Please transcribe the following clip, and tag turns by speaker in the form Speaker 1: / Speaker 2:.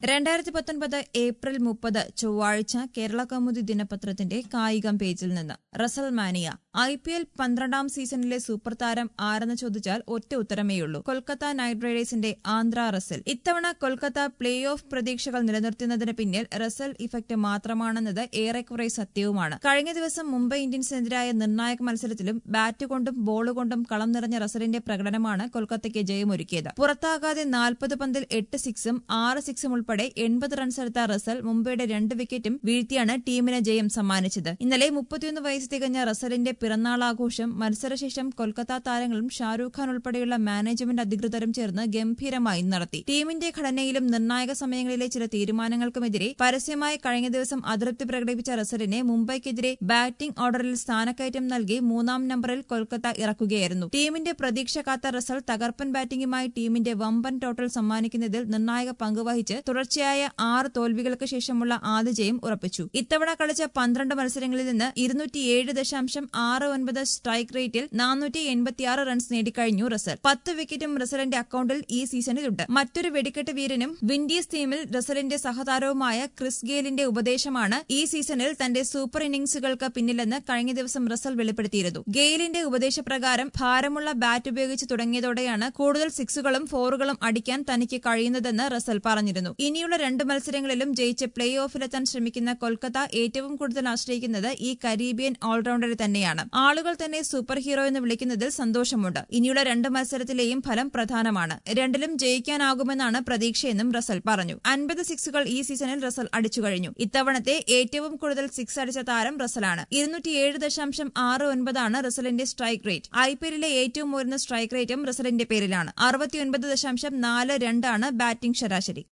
Speaker 1: രണ്ടായിരത്തി പത്തൊൻപത് ഏപ്രിൽ മുപ്പത് ചൊവ്വാഴ്ച കേരള കൗമുദി ദിനപത്രത്തിന്റെ കായികം പേജിൽ നിന്ന് Russell mania I P L പന്ത്രണ്ടാം സീസണിലെ സൂപ്പർ താരം ആരെന്ന് ചോദിച്ചാൽ ഒറ്റ ഉത്തരമേയുള്ളൂ കൊൽക്കത്ത നൈറ്റ് റൈഡേഴ്സിന്റെ ആന്ധ്ര റസൽ ഇത്തവണ കൊൽക്കത്ത പ്ലേ ഓഫ് പ്രതീക്ഷകൾ നിലനിർത്തുന്നതിന് പിന്നിൽ റസൽ ഇഫക്ട് മാത്രമാണെന്നത് ഏറെക്കുറെ സത്യവുമാണ് കഴിഞ്ഞ ദിവസം മുംബൈ ഇന്ത്യൻസിനെതിരായ നിർണായക മത്സരത്തിലും ബാറ്റ് കൊണ്ടും ബോൾ കൊണ്ടും കളം നിറഞ്ഞ റസലിന്റെ പ്രകടനമാണ് കൊൽക്കത്തയ്ക്ക് ജയമൊരുക്കിയത് പുറത്താകാതെ നാൽപ്പത് പന്തിൽ എട്ട് സിക്സും ആറ് സിക്സും ഉൾപ്പെടെ എൺപത് റൺസ് എടുത്ത റസൽ മുംബൈയുടെ രണ്ട് വിക്കറ്റും വീഴ്ത്തിയാണ് ടീമിന് ജയം സമ്മാനിച്ചത് ഇന്നലെ മുപ്പത്തിയൊന്ന് വയസ്സ് തികഞ്ഞ റസലിന്റെ പിറന്നാൾ ആഘോഷം മത്സരശേഷം കൊൽക്കത്ത താരങ്ങളും ഷാരൂഖ് ഖാൻ ഉൾപ്പെടെയുള്ള മാനേജ്മെന്റ് അധികൃതരും ചേർന്ന് ഗംഭീരമായി നടത്തി ടീമിന്റെ ഘടനയിലും നിർണായക സമയങ്ങളിലെ ചില തീരുമാനങ്ങൾക്കുമെതിരെ പരസ്യമായി കഴിഞ്ഞ ദിവസം അതൃപ്തി പ്രകടിപ്പിച്ച റസലിനെ മുംബൈക്കെതിരെ ബാറ്റിംഗ് ഓർഡറിൽ സ്ഥാനക്കയറ്റം നൽകി മൂന്നാം നമ്പറിൽ കൊൽക്കത്ത ഇറക്കുകയായിരുന്നു ടീമിന്റെ പ്രതീക്ഷ കാത്ത റസൽ തകർപ്പൻ ബാറ്റിംഗുമായി ടീമിന്റെ വമ്പൻ ടോട്ടൽ സമ്മാനിക്കുന്നതിൽ നിർണായക പങ്കുവഹിച്ച് തുടർച്ചയായ ആറ് തോൽവികൾക്ക് ശേഷമുള്ള ആദ്യ ജയം ഉറപ്പിച്ചു ഇത്തവണ കളിച്ച പന്ത്രണ്ട് മത്സരങ്ങളിൽ നിന്ന് ഇരുന്നൂറ്റിയേഴ് ദശാംശം ആറ് ഒൻപത് സ്ട്രൈക്ക് റേറ്റിൽ നാനൂറ്റി എൺപത്തിയാറ് റൺസ് നേടിക്കഴിഞ്ഞു റസൽ പത്ത് വിക്കറ്റും റസലിന്റെ അക്കൌണ്ടിൽ ഈ സീസണിലുണ്ട് മറ്റൊരു വെടിക്കെട്ട് വീരനും വിൻഡീസ് ടീമിൽ റസലിന്റെ സഹതാരവുമായ ക്രിസ് ഗെയിലിന്റെ ഉപദേശമാണ് ഈ സീസണിൽ തന്റെ സൂപ്പർ ഇന്നിംഗ്സുകൾക്ക് പിന്നിലെന്ന് കഴിഞ്ഞ ദിവസം റസൽ വെളിപ്പെടുത്തിയിരുന്നു ഗെയിലിന്റെ ഉപദേശപ്രകാരം ഭാരമുള്ള ബാറ്റ് ഉപയോഗിച്ച് തുടങ്ങിയതോടെയാണ് കൂടുതൽ സിക്സുകളും ഫോറുകളും അടിക്കാൻ തനിക്ക് കഴിയുന്നതെന്ന് റസൽ പറഞ്ഞിരുന്നു ഇനിയുള്ള രണ്ട് മത്സരങ്ങളിലും ജയിച്ച് പ്ലേ ഓഫിലെത്താൻ ശ്രമിക്കുന്ന കൊൽക്കത്ത ഏറ്റവും കൂടുതൽ ആശ്രയിക്കുന്നത് ഈ കരീബിയൻ ഓൾറൌണ്ടറെ തന്നെയാണ് ആളുകൾ തന്നെ സൂപ്പർ ഹീറോ എന്ന് വിളിക്കുന്നതിൽ സന്തോഷമുണ്ട് ഇനിയുള്ള രണ്ട് മത്സരത്തിലെയും ഫലം പ്രധാനമാണ് രണ്ടിലും ജയിക്കാനാകുമെന്നാണ് പ്രതീക്ഷയെന്നും റസൽ പറഞ്ഞു അൻപത് സിക്സുകൾ ഈ സീസണിൽ റസൽ അടിച്ചു കഴിഞ്ഞു ഇത്തവണത്തെ ഏറ്റവും കൂടുതൽ സിക്സ് അടിച്ച താരം റസലാണ് ഇരുന്നൂറ്റിയേഴ് ദശാംശം ആറ് ഒൻപതാണ് റസലിന്റെ സ്ട്രൈക്ക് റേറ്റ് ഐ പി എല്ലിലെ ഏറ്റവും ഉയർന്ന സ്ട്രൈക്ക് റേറ്റും റസലിന്റെ പേരിലാണ് അറുപത്തിയൊൻപത് ദശാംശം നാല് രണ്ടാണ് ബാറ്റിംഗ് ശരാശരി